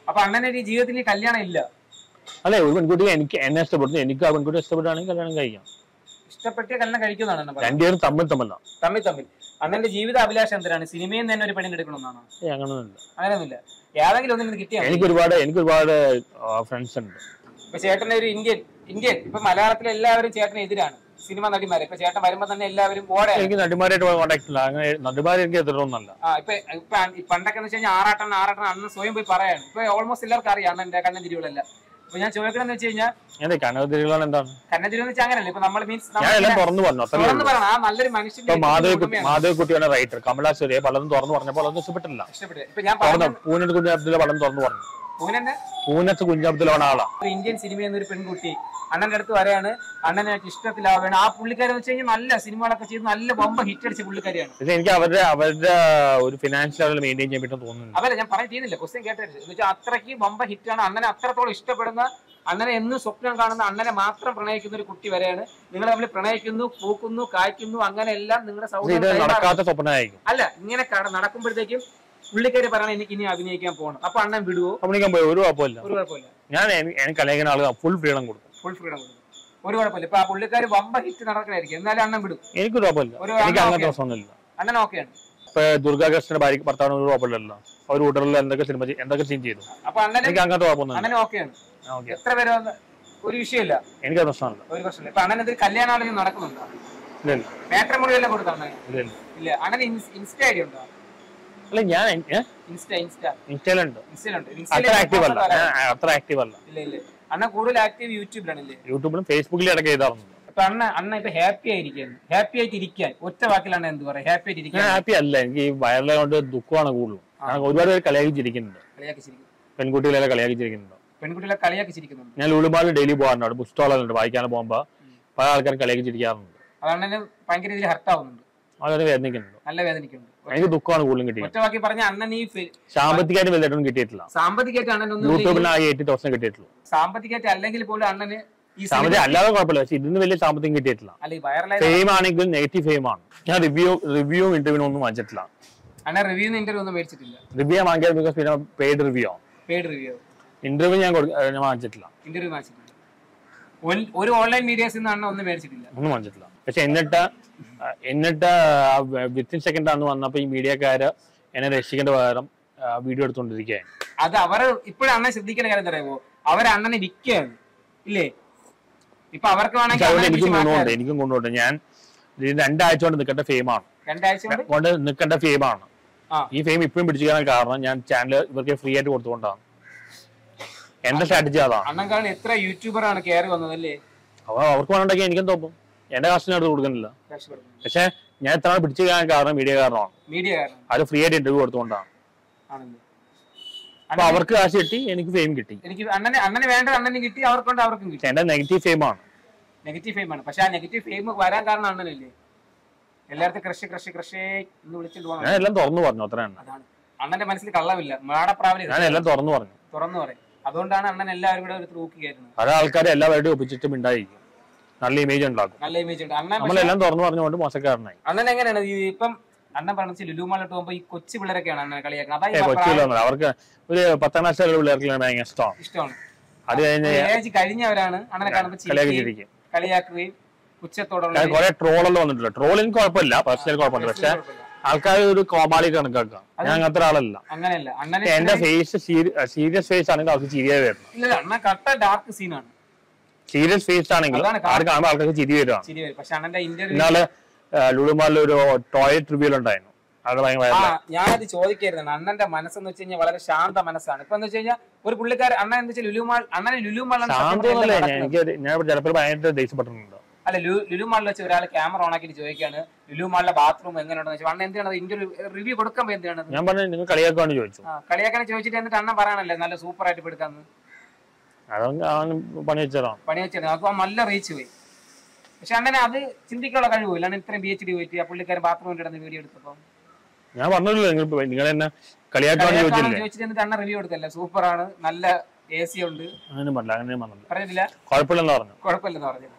അപ്പൊ അണ്ണന്റെ ഈ ജീവിതത്തിൽ ഈ കല്യാണം ഇല്ല അല്ലെ ഒരു പെൺകുട്ടി എനിക്ക് എന്നെ ഇഷ്ടപ്പെടുന്നു എനിക്ക് ആ പെൺകുട്ടി ഇഷ്ടപ്പെടുകയാണെങ്കിൽ കല്യാണം കഴിക്കാം ഇഷ്ടപ്പെട്ട് കല്യാണം കഴിക്കുന്നതാണ് അണ്ണൻ പറയുന്നത് രണ്ടുപേരും തമ്മിൽ തമ്മിൽ തമ്മിൽ തമ്മിൽ അണ്ണന്റെ ജീവിത അഭിലാഷം എന്തിനാണ് സിനിമയിൽ തന്നെ ഒരു പെണ്ണിനെ എടുക്കണമെന്നാണോ ഏയ് അങ്ങനൊന്നുമില്ല അങ്ങനെയൊന്നുമില്ല ഏതെങ്കിലും ഒന്നിന് കിട്ടിയാൽ എനിക്ക് ഒരുപാട് എനിക്ക് ഒരുപാട് ഫ്രണ്ട്സ് ഉണ്ട് ഇപ്പൊ ചേട്ടനെ ഒരു ഇന്ത്യൻ ഇന്ത്യൻ ഇപ്പൊ മലയാളത്തിലെ എല്ലാവരും ചേട്ടന് എതിരാണ് സിനിമ നടിമാരെ ഇപ്പൊ ചേട്ടൻ വരുമ്പോ തന്നെ എല്ലാവരും ഓടെ എനിക്ക് നടിമാരായിട്ട് കോണ്ടാക്ട് ഇല്ല അങ്ങനെ നടിമാരെ എനിക്ക് എതിരൊന്നല്ല ആ ഇപ്പൊ ഇപ്പൊ ഈ പണ്ടൊക്കെ എന്ന് വെച്ച് കഴിഞ്ഞാൽ ആറാട്ടൻ ആറാട്ടൻ അന്ന് സ്വയം പോയി പറയാണ് ഇപ്പൊ ഓൾമോസ്റ്റ് എല്ലാവർക്കും അറിയാം അണ്ണന്റെ കണ്ണൻ തിരിവുകളെല്ലാം ഇപ്പൊ ഞാൻ ചോദിക്കണമെന്ന് വെച്ച് കഴിഞ്ഞാൽ എന്റെ കനകതിരികളാണ് എന്താണ് കണ്ണൻ തിരിവ് എന്ന് വെച്ചാൽ അങ്ങനല്ല ഇപ്പൊ നമ്മൾ മീൻസ് ഞാൻ എല്ലാം തുറന്നു പറഞ്ഞു അത്രേ തുറന്ന് ഉള്ളൂ. പറയണം ആ നല്ലൊരു മനുഷ്യന്റെ ഇപ്പൊ മാധവ ഉടമയാണ്. മാധവക്കുട്ടിയാണ് റൈറ്റർ കമലാശ്വരിയെ പലതും തുറന്നു പറഞ്ഞപ്പോൾ അതൊന്നും ഇഷ്ടപ്പെട്ടില്ല ഇഷ്ടപ്പെട്ടു ഇപ്പൊ ഞാൻ തുറന്നു പറഞ്ഞ പൂനത്ത് കുഞ്ഞബ്ദുള്ള പലതും തുറന്നു പറഞ്ഞു പൂനെന്നെ പൂനത്ത് കുഞ്ഞബ്ദുള്ള ആളാ ഒരു ഇന്ത്യൻ സിനിമയിൽ നിന്ന് ഒരു പെൺകുട്ടി അണ്ണന്റെ അടുത്ത് വരെയാണ് അണ്ണനായിട്ട് ഇഷ്ടത്തിലാവുകയാണ് ആ പുള്ളിക്കാരി എന്ന് വെച്ച് കഴിഞ്ഞാൽ നല്ല സിനിമകളൊക്കെ ചെയ്ത് നല്ല ബൊമ്പ ഹിറ്റ് അടിച്ച പുള്ളിക്കാരിയാണ് പക്ഷെ എനിക്ക് അവരുടെ അവരുടെ ഒരു ഫിനാൻഷ്യൽ ലെവൽ മെയിൻറ്റെയിൻ ചെയ്യാൻ പറ്റും തോന്നുന്നുണ്ട് അതല്ല ഞാൻ പറയാൻ ചെയ്യുന്നില്ല ക്വസ്റ്റ്യൻ കേട്ടത് എന്ന് വെച്ചാൽ അത്രയ്ക്ക് ബൊമ്പ ഹിറ്റാണ് അണ്ണനെ അത്രത്തോളം ഇഷ്ടപ്പെടുന്ന അണ്ണനെ എന്നും സ്വപ്നം കാണുന്ന അണ്ണനെ മാത്രം പ്രണയിക്കുന്ന ഒരു കുട്ടി വരെയാണ് നിങ്ങൾ തമ്മിൽ പ്രണയിക്കുന്നു പൂക്കുന്നു കായ്ക്കുന്നു അങ്ങനെ എല്ലാം നിങ്ങളുടെ പക്ഷെ ഇത് സൗഹൃദം നടക്കാത്ത സ്വപ്നമായിരിക്കും അല്ല ഇങ്ങനെ കട- നടക്കുമ്പോഴത്തേക്കും പുള്ളിക്കാരി പറയണം എനിക്ക് ഇനി അഭിനയിക്കാൻ പോകണം അപ്പൊ അണ്ണൻ വിടുവോ കമ്പനിക്കാൻ പോയി ഒരു കുഴപ്പമില്ല ഒരു കുഴപ്പമില്ല ഞാൻ എനി- എനിക്ക് കലയിക്കുന്ന ആളുകൾ ഫുൾ ഫ്രീഡം കൊടുക്കും ഫുൾ ഫ്രീഡം കൊടുക്കും ഒരു കുഴപ്പമില്ല ഇപ്പൊ ആ പുള്ളിക്കാരി വമ്പ ഹിറ്റ് നടക്കണായിരിക്കും എന്നാലും അണ്ണൻ വിടും എനിക്കൊരു കുഴപ്പമില്ല ഒരു എനിക്ക് ആളെ അങ്ങനത്തെ ഓക്കേ. പ്രശ്നമൊന്നുമില്ല അണ്ണൻ ഓക്കെയാണ് ഇപ്പൊ ദുർഗാകൃഷ്ണന്റെ ഭാര്യ ഭർത്താവിന് ഒരു കുഴപ്പമില്ലല്ലോ അവർ കൂട്ടറിൽ എന്തൊക്കെ സിനിമ ചെയ്- എന്തൊക്കെ സീൻ ചെയ്തു അപ്പൊ അണ്ണന് എനിക്ക് അങ്ങനത്തെ കുഴപ്പമൊന്നുമില്ല അണ്ണൻ ഓക്കെയാണ് ഓക്കെ എത്ര പേര് വന്ന് ഒരു വിഷയമില്ല എനിക്ക് പ്രശ്നമില്ല ഒരു പ്രശ്നമില്ല ഇപ്പൊ അണ്ണൻ എന്തൊരു കല്യാണാലോചന നടക്കുന്നുണ്ടോ ഇല്ല ഇല്ല മാട്രിമോണി എല്ലാം കൊടുത്ത അണ്ണൻ ഇല്ല ഇല്ല ഇല്ല അണ്ണൻ ഇൻസ്റ്റ ഐഡി ഉണ്ടോ അല്ല ഞാൻ ഏ? ഇൻസ്റ്റ ഇൻസ്റ്റ ഇൻസ്റ്റയിലുണ്ട് ഇൻസ്റ്റയിലുണ്ട് അത്ര ഇൻസ്റ്റയിൽ ആക്റ്റീവ് അല്ല photo തരാം. ഞാൻ അത്ര ആക്റ്റീവ് അല്ല ഇല്ല ഇല്ല അണ്ണൻ കൂടുതൽ ആക്റ്റീവ് യൂട്യൂബിലാണല്ലേ യൂട്യൂബിലും ഫേസ്ബുക്കിലും ഇടയ്ക്ക് ചെയ്താറുണ്ട് ഇപ്പൊ അണ്ണ അണ്ണ ഇപ്പൊ ഹാപ്പി ആയിരിക്കാൻ ഹാപ്പി ആയിട്ട് ഇരിക്കാൻ ഒറ്റ വാക്കിലാണ് എന്ത് പറയാ ഹാപ്പി ആയിട്ട് ഞാൻ ഇരിക്കാൻ ഹാപ്പി അല്ല എനിക്ക് ഈ വയറിലെ കൊണ്ട് ദുഃഖമാണ് കൂടുതലും ഞാൻ ഒരുപാട് പേര് കളിയാക്കി ചിരിക്കുന്നുണ്ട് കളിയാക്കി ചിരിക്കും പെൺകുട്ടികളെ കളിയാക്കി ചിരിക്കുന്നുണ്ട് പെൺകുട്ടികളെ കളിയാക്കി ചിരിക്കുന്നുണ്ട് ഞാൻ ലുളുമാളിൽ ഡെയിലി പോകാറുണ്ട് അവിടെ പുസ്തകങ്ങളുണ്ട് വായിക്കാൻ പോകുമ്പോൾ പല ആൾക്കാരും കളിയാക്കി ചിരിക്കാറുണ്ട് അത് അണ്ണന് ഭയങ്കര രീതിയിൽ ഹർട്ട് ആവുന്നുണ്ട് വളരെ വേദനിക്കുന്നുണ്ട് നല്ല വേദനിക്കുന്നുണ്ട് എനിക്ക് ദുഃഖമാണ് കൂടുതലും കിട്ടിയത് ഒറ്റ വാക്കി പറഞ്ഞ അണ്ണൻ ഈ ഫെ- സാമ്പത്തികമായിട്ട് വലുതായിട്ടൊന്നും കിട്ടിയിട്ടില്ല സാമ്പത്തികമായിട്ട് അണ്ണനൊന്നും യൂട്യൂബിന് ആ എയ്റ്റി തൗസൻഡ് കിട്ടിയിട്ടുള്ളൂ സാമ്പത്തികമായിട്ട് അല്ലെങ്കിൽ പോലും അണ്ണന് ഈ സാമ്പത്തികം അല്ലാതെ കുഴപ്പമില്ല പക്ഷെ ഇതിന് വലിയ സാമ്പത്തികം കിട്ടിയിട്ടില്ല അല്ല ഈ വൈറലായ ഫെയിം ആണെങ്കിൽ നെഗറ്റീവ് ഫെയിം ആണ് ഞാൻ റിവ്യൂ റിവ്യൂ ഇന്റർവ്യൂവിനും ഒന്നും വാങ്ങിച്ചിട്ടില്ല അണ്ണൻ റിവ്യൂ ഇന്റർവ്യൂ ഒന്നും മേടിച്ചിട്ടില്ല റിവ്യൂ വാങ്ങിയത് ബിക്കോസ് പിന്നെ പെയ്ഡ് റിവ്യൂ ആണ് പെയ്ഡ് റിവ്യൂ ഇന്റർവ്യൂ ഞാൻ കൊടുക്ക- ഏഹ് ഞാൻ വാങ്ങിച്ചിട്ടില്ല ഇന്റർവ്യൂ വാങ്ങിച്ചിട്ടില്ല ഒരു- ഒരു ഓൺലൈൻ മീഡിയസിൽ നിന്ന് അണ്ണൻ ഒന്നും മേടിച്ചിട്ടില്ല ഒന്നും വാങ്ങിച്ചിട്ടില്ല പക്ഷെ എന്നിട്ട് ആ, എന്നിട്ട് വിത്തിൻ സെക്കൻഡ് അന്ന് വന്നപ്പോ ഈ മീഡിയക്കാര് എന്നെ രക്ഷിക്കേണ്ട പകരം വീഡിയോ എടുത്തോണ്ടിരിക്കുകയാണ് അത് അവർ ഇപ്പോഴും അണ്ണൻ ശ്രദ്ധിക്കേണ്ട കാര്യം എന്താ അറിയാമോ അവർ അണ്ണനെ വിൽക്കുകയാണ് ഇല്ലേ ഇപ്പൊ അവർക്ക് വേണമെങ്കിൽ അതുകൊണ്ട് അണ്ണനെ എനിക്കും പിടിച്ച് കൊണ്ടുപോകണ്ട മാറ്റാം. എനിക്കും കൊണ്ടുപോകണ്ട ഞാൻ ഇത് രണ്ടാഴ്ച കൊണ്ട് നിൽക്കേണ്ട ഫെയിമാണ് രണ്ടാഴ്ച കൊണ്ട് കൊണ്ട് നിൽക്കേണ്ട ഫെയിമാണ് ആ ഈ ഫെയിം ഇപ്പോഴും പിടിച്ചിരിക്കാൻ കാരണം ഞാൻ ചാനൽ ഇവർക്ക് ഫ്രീ ആയിട്ട് കൊടുത്തുകൊണ്ടാണ് എന്റെ സ്ട്രാറ്റജി അതാണ് അണ്ണൻ കാരണം എത്ര യൂട്യൂബറാണ് കയറി വന്നതല്ലേ അപ്പൊ അവർക്ക് വേണമെങ്കിൽ എനിക്കും തോന്നും എന്റെ കാശിന് അടുത്ത് കൊടുക്കുന്നില്ല രക്ഷപ്പെടുന്നത് പക്ഷെ ഞാൻ ഇത്ര പിടിച്ചു കാണാൻ കാരണം മീഡിയ കാരണമാണ് മീഡിയ കാരണം അത് ഫ്രീ ആയിട്ട് ഇന്റർവ്യൂ കൊടുത്തുകൊണ്ടാണ് ആണല്ലേ അപ്പൊ അവർക്ക് കാശ് കിട്ടി എനിക്ക് ഫെയിം കിട്ടി എനിക്ക് അണ്ണനെ അണ്ണന് വേണ്ടത് അണ്ണന് കിട്ടി അവർക്കൊണ്ട് അവർക്കും കിട്ടി പക്ഷെ എന്റെ നെഗറ്റീവ് ഫെയിമാണ് നെഗറ്റീവ് ഫെയിം ആണ് പക്ഷെ ആ നെഗറ്റീവ് ഫെയിം വരാൻ കാരണം അണ്ണനല്ലേ എല്ലായിടത്തും കൃഷി കൃഷി കൃഷി എന്ന് വിളിച്ചിട്ട് പോകണം ഞാൻ എല്ലാം തുറന്നു പറഞ്ഞു അത്രയാണ് അതാണ് അണ്ണന്റെ മനസ്സിൽ കള്ളമില്ല മാടപ്രാവലി ഞാൻ എല്ലാം തുറന്നു പറഞ്ഞു തുറന്നു പറയും അതുകൊണ്ടാണ് അണ്ണൻ എല്ലാവരും കൂടെ ഒരു തൂക്കി കയറുന്നത് പല ആൾക്കാരെ എല്ലാവരുമായിട്ട് ഒപ്പിച്ചിട്ടും ഉണ്ടായിരിക്കും നല്ല ഇമേജ് ഉണ്ടാക്കും നല്ല ഇമേജ് ഉണ്ട് അണ്ണൻ പക്ഷേ- നമ്മളെല്ലാം തുറന്നു പറഞ്ഞുകൊണ്ട് മോശക്കാരനായി അണ്ണൻ എങ്ങനെയാണ് ഈ ഇപ്പം അണ്ണൻ പറഞ്ഞ ലുലുമാളിട്ട് പോകുമ്പോ ഈ കൊച്ചു പിള്ളേരൊക്കെയാണ് അണ്ണൻ കളിയാക്കുന്നത് ഏ അതായത് കൊച്ചിയിലൊന്നും അവർക്ക് ഒരു പത്താം ക്ലാസ് വരെ പിള്ളേർക്ക് ഭയങ്കര ഇഷ്ടമാണ് ഇഷ്ടമാണ് അത് കഴിഞ്ഞ് ഏജ് കഴിഞ്ഞവരാണ് അണ്ണനെ കാണുമ്പോൾ കളിയാക്കി ചിരിക്കുകയും ചിരിക്കും കളിയാക്കുകയും പുച്ഛത്തോടുള്ള ഞാൻ കുറെ ട്രോളെല്ലാം വന്നിട്ടില്ല ട്രോളിന് കുഴപ്പമില്ല പേഴ്സണൽ കുഴപ്പമില്ല പക്ഷെ ആൾക്കാർ ഒരു കോമാളി കണക്കാക്കാം ഞാൻ അങ്ങനത്തെ ഒരാളല്ല അങ്ങനെയല്ല അണ്ണനെ എന്റെ ഫേസ് സീരിയസ് ഫേസ് ആണെങ്കിൽ അവർക്ക് ചിരിയേ വരുന്നു ഇല്ല അണ്ണൻ കട്ട ഡാർക്ക് സീനാണ് സീരിയസ് ഫേസ് ആണെങ്കിൽ അതാണ് ആര് കാണുമ്പോൾ ആൾക്കാർക്ക് ചിരി വരുവാണ് ചിരി വരും പക്ഷെ അണ്ണന്റെ ഇന്റർവ്യൂ ഇന്നാള് ലുളുമാലിൽ ഒരു ടോയ്ലറ്റ് റിവ്യൂ ഉണ്ടായിരുന്നു അത് ഭയങ്കര ആ viral ആയി. ഞാനത് ചോദിക്കരുതാണ് അണ്ണന്റെ മനസ്സെന്ന് വെച്ച് കഴിഞ്ഞാൽ വളരെ ശാന്ത മനസ്സാണ് ഇപ്പൊ എന്ന് വെച്ച് കഴിഞ്ഞാൽ ഒരു പുള്ളിക്കാരൻ അണ്ണൻ എന്താ വെച്ചാൽ ലുലുമാൾ അണ്ണനെ ലുലുമാളാണ് സത്യം പറഞ്ഞാൽ ശാന്തമല്ലേ എല്ലാം ഞാൻ നടക്കുന്നത്. എനിക്ക് ഞാൻ ഇവിടെ ചിലപ്പോൾ ഭയങ്കര ദേഷ്യപ്പെട്ടിട്ടുണ്ട് അല്ല ലു ലുലുമാളിൽ വെച്ച് ഒരാൾ ക്യാമറ ഓൺ ആക്കിയിട്ട് ചോദിക്കാണ് ലുലുമാളിലെ ബാത്റൂം എങ്ങനെയുണ്ടെന്ന് വെച്ചാൽ അണ്ണൻ എന്തിനാണ് ഇന്റർവ്യൂ റിവ്യൂ കൊടുക്കാൻ എന്തിനാണ് ഞാൻ പറഞ്ഞു നിങ്ങൾ കളിയാക്കാന്ന് ചോദിച്ചു ആ കളിയാക്കാനെ ചോദിച്ചിട്ട് എന്നിട്ട് അണ്ണൻ പറയാനല്ലേ നല്ല സൂപ്പർ ആയിട്ട് എടുക്കാന്ന് അതൊക്കെ അവൻ പണി വെച്ചതാണ് പണി വെച്ചിട്ട് അപ്പൊ നല്ല റീച്ച് പോയി പക്ഷെ അണ്ണനെ അത് ചിന്തിക്കാനുള്ള കഴിവില്ല അണ്ണൻ ഇത്രയും പി എച്ച് ഡി പോയിട്ട് ആ പുള്ളിക്കാരൻ ബാത്റൂമിൽ കിടന്ന് വീഡിയോ എടുത്തപ്പോ ഞാൻ പറഞ്ഞല്ലോ നിങ്ങൾ നിങ്ങൾ എന്നെ കളിയാക്കാന്ന് ചോദിച്ചില്ലേ ചോദിച്ചിട്ട് എന്നിട്ട് അണ്ണൻ റിവ്യൂ എടുത്തല്ലേ സൂപ്പർ ആണ് നല്ല എ സി ഉണ്ട് അങ്ങനെ പറഞ്ഞില്ല അങ്ങനെ പറഞ്ഞില്ല പറഞ്ഞിട്ടില്ല കുഴപ്പമില്ലെന്ന് പറഞ്ഞു കുഴപ്പമില്ലെന്ന് പറഞ്ഞു